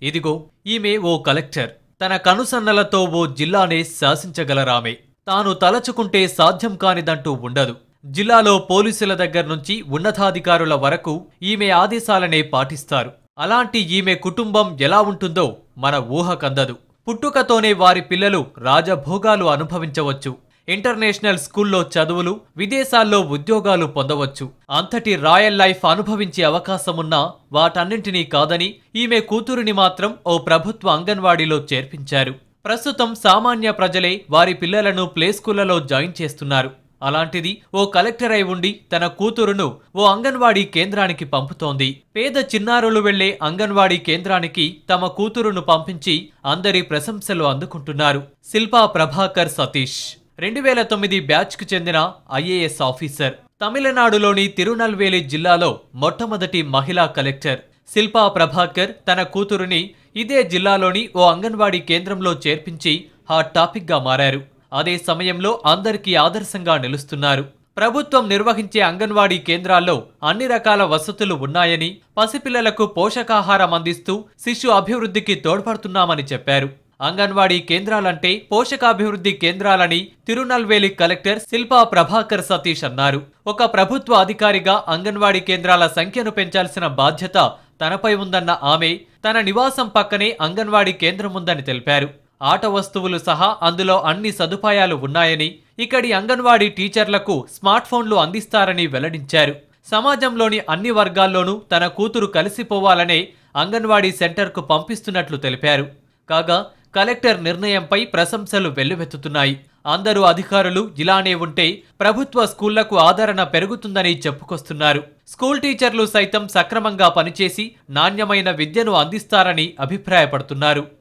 ఇదిగో ఈమె ఓ కలెక్టర్ తన కనుసన్నలతో ఓ జిల్లానే శాసించగలరామె తాను తలచుకుంటే సాధ్యం కానిదంటూ ఉండదు జిల్లాలో పోలీసుల దగ్గర నుంచి ఉన్నతాధికారుల వరకు ఈమె ఆదేశాలనే పాటిస్తారు అలాంటి ఈమె కుటుంబం ఎలా ఉంటుందో మన ఊహకందదు పుట్టుకతోనే వారి పిల్లలు రాజభోగాలు అనుభవించవచ్చు ఇంటర్నేషనల్ స్కూల్లో చదువులు విదేశాల్లో ఉద్యోగాలు పొందవచ్చు అంతటి రాయల్ లైఫ్ అనుభవించే అవకాశమున్నా వాటన్నింటినీ కాదని ఈమె కూతురిని మాత్రం ఓ ప్రభుత్వ అంగన్వాడీలో చేర్పించారు ప్రస్తుతం సామాన్య ప్రజలే వారి పిల్లలను ప్లే స్కూళ్లలో జాయిన్ చేస్తున్నారు అలాంటిది ఓ కలెక్టర్ అయి ఉండి తన కూతురును ఓ అంగన్వాడీ కేంద్రానికి పంపుతోంది పేద చిన్నారులు వెళ్లే అంగన్వాడీ కేంద్రానికి తమ కూతురును పంపించి అందరి ప్రశంసలు అందుకుంటున్నారు శిల్పా ప్రభాకర్ సతీష్ రెండు వేల తొమ్మిది బ్యాచ్కు చెందిన ఐఏఎస్ ఆఫీసర్ తమిళనాడులోని తిరునల్వేలి జిల్లాలో మొట్టమొదటి మహిళా కలెక్టర్ శిల్పా ప్రభాకర్ తన కూతురుని ఇదే జిల్లాలోని ఓ అంగన్వాడీ కేంద్రంలో చేర్పించి హాట్ టాపిక్గా మారారు అదే సమయంలో అందరికీ ఆదర్శంగా నిలుస్తున్నారు ప్రభుత్వం నిర్వహించే అంగన్వాడీ కేంద్రాల్లో అన్ని రకాల వసతులు ఉన్నాయని పసిపిల్లలకు పోషకాహారం అందిస్తూ శిశు అభివృద్ధికి తోడ్పడుతున్నామని చెప్పారు అంగన్వాడీ కేంద్రాలంటే పోషకాభివృద్ధి కేంద్రాలని తిరునల్వేలి కలెక్టర్ శిల్పా ప్రభాకర్ సతీష్ అన్నారు ఒక ప్రభుత్వ అధికారిగా అంగన్వాడీ కేంద్రాల సంఖ్యను పెంచాల్సిన బాధ్యత తనపై ఉందన్న ఆమె తన నివాసం పక్కనే అంగన్వాడీ కేంద్రం ఉందని తెలిపారు ఆట వస్తువులు సహా అందులో అన్ని సదుపాయాలు ఉన్నాయని ఇక్కడి అంగన్వాడీ టీచర్లకు స్మార్ట్ ఫోన్లు అందిస్తారని వెల్లడించారు సమాజంలోని అన్ని వర్గాల్లోనూ తన కూతురు కలిసిపోవాలనే అంగన్వాడీ సెంటర్కు పంపిస్తున్నట్లు తెలిపారు కాగా కలెక్టర్ నిర్ణయంపై ప్రశంసలు వెల్లువెత్తుతున్నాయి అందరూ అధికారులు ఇలానే ఉంటే ప్రభుత్వ స్కూళ్లకు ఆదరణ పెరుగుతుందని చెప్పుకొస్తున్నారు స్కూల్ టీచర్లు సైతం సక్రమంగా పనిచేసి నాణ్యమైన విద్యను అందిస్తారని అభిప్రాయపడుతున్నారు